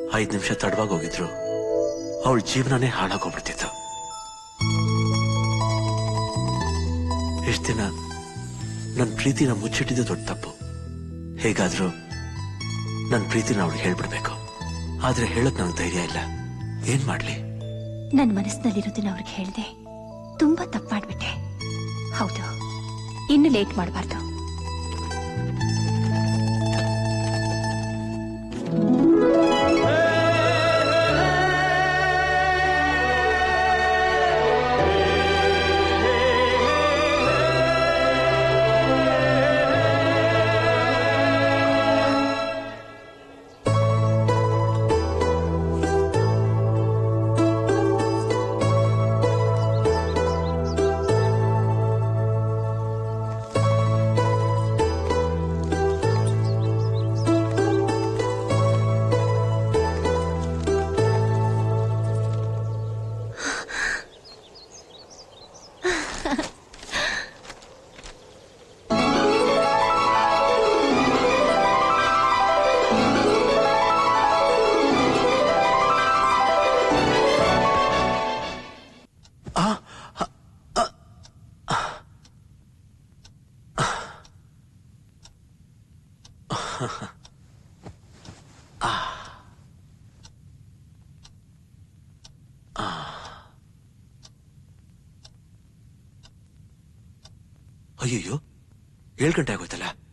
ಐದ್ ನಿಮಿಷ ತಡವಾಗಿ ಹೋಗಿದ್ರು ಅವಳ ಜೀವನನೇ ಹಾಳಾಗೋಗ್ಬಿಡ್ತಿತ್ತು ಇಷ್ಟ ದಿನ ನನ್ನ ಪ್ರೀತಿನ ಮುಚ್ಚಿಟ್ಟಿದ್ದು ದೊಡ್ಡ ತಪ್ಪು ಹೇಗಾದ್ರೂ ನನ್ನ ಪ್ರೀತಿನ ಅವಳಿಗೆ ಹೇಳ್ಬಿಡ್ಬೇಕು ಆದ್ರೆ ಹೇಳಕ್ ನಂಗೆ ಧೈರ್ಯ ಇಲ್ಲ ಏನ್ ಮಾಡ್ಲಿ ನನ್ನ ಮನಸ್ಸಿನಲ್ಲಿರೋದನ್ನ ಅವ್ರಿಗೆ ಹೇಳ್ದೆ ತುಂಬಾ ತಪ್ಪು ಮಾಡ್ಬಿಟ್ಟೆ ಹೌದು ಇನ್ನು ಲೇಟ್ ಮಾಡಬಾರ್ದು ಅಯ್ಯಯ್ಯೋ ಏಳು ಗಂಟೆ ಆಗೋಯ್ತಲ್ಲ